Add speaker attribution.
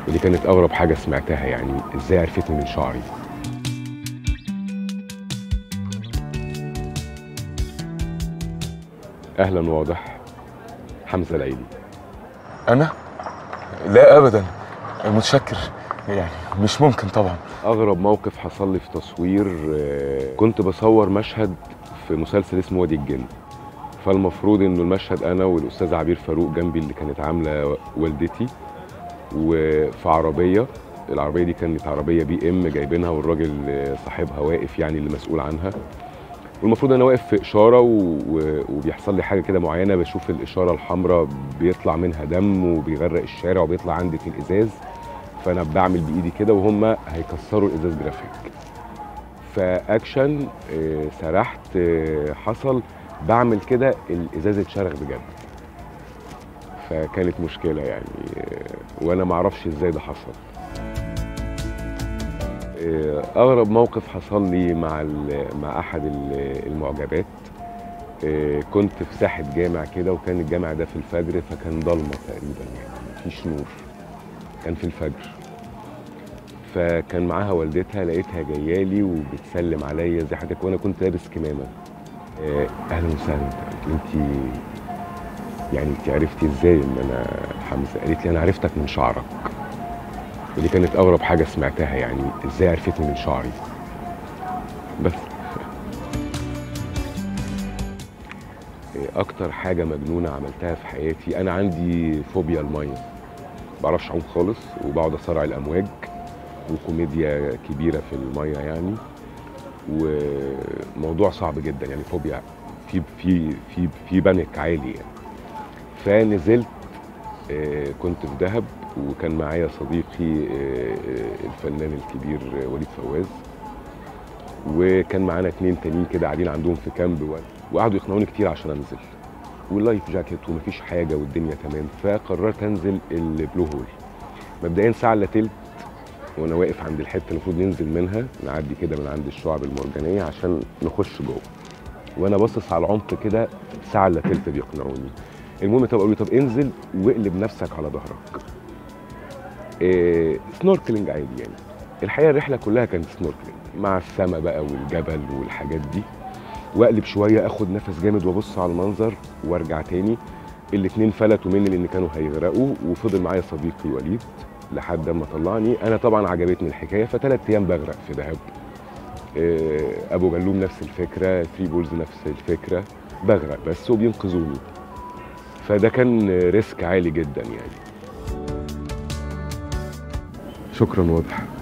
Speaker 1: ودي كانت اغرب حاجه سمعتها يعني ازاي عرفتني من شعري اهلا واضح حمزه العيدي
Speaker 2: انا لا ابدا متشكر يعني مش ممكن طبعا
Speaker 1: اغرب موقف حصل لي في تصوير آه، كنت بصور مشهد في مسلسل اسمه وادي الجن فالمفروض انه المشهد انا والاستاذ عبير فاروق جنبي اللي كانت عامله والدتي وفي عربيه العربيه دي كانت عربيه بي ام جايبينها والراجل آه، صاحبها واقف يعني اللي مسؤول عنها والمفروض انا واقف في اشاره و... و... وبيحصل لي حاجه كده معينه بشوف الاشاره الحمراء بيطلع منها دم وبيغرق الشارع وبيطلع عندي في الازاز فانا بعمل بايدي كده وهم هيكسروا الازاز جرافيك فاكشن آه، سرحت آه، حصل بعمل كده الازاز اتشرخ بجد فكانت مشكله يعني آه، وانا ما اعرفش ازاي ده حصل آه، اغرب موقف حصل لي مع ال- مع احد ال- المعجبات آه، كنت في ساحه جامع كده وكان الجامع ده في الفجر فكان ضلمه تقريبا يعني مفيش نور كان في الفجر فكان معاها والدتها لقيتها جايه لي وبتسلم عليا زي حضرتك وانا كنت لابس كمامه آه، اهلا وسهلا انت يعني انت عرفتي ازاي ان انا حمزه قالت لي انا عرفتك من شعرك ودي كانت اغرب حاجه سمعتها يعني ازاي عرفتني من شعري بس آه، اكتر حاجه مجنونه عملتها في حياتي انا عندي فوبيا الميه بعرفش اعوم خالص وبقعد اصارع الامواج وكوميديا كبيره في الميه يعني وموضوع صعب جدا يعني فوبيا في في في في بانيك عالي يعني فنزلت آه، كنت في دهب وكان معايا صديقي آه، آه، الفنان الكبير آه، وليد فواز وكان معانا اتنين تانيين كده قاعدين عندهم في كامب و- وقعدوا يقنعوني كتير عشان انزل واللايف جاكيت ومفيش حاجه والدنيا تمام فقررت انزل البلو هول مبدئيا ساعه الا تلت وانا واقف عند الحته اللي المفروض ننزل منها نعدي كده من عند الشعب المرجانيه عشان نخش جوه وانا باصص على العمق كده ساعه الا تلت بيقنعوني المهم طب قالوا لي طب انزل واقلب نفسك على ظهرك إيه سنوركلينج عادي يعني الحقيقه الرحله كلها كانت سنوركلينج مع السما بقى والجبل والحاجات دي واقلب شويه اخد نفس جامد وابص على المنظر وارجع تاني الاتنين فلتوا مني لان كانوا هيغرقوا وفضل معايا صديقي وليد لحد ما طلعني انا طبعا عجبتني الحكايه فثلاث ايام بغرق في دهب آه، ابو جلوم نفس الفكره ثري بولز نفس الفكره بغرق بس وبينقذوني فده كان ريسك عالي جدا يعني شكرا واضح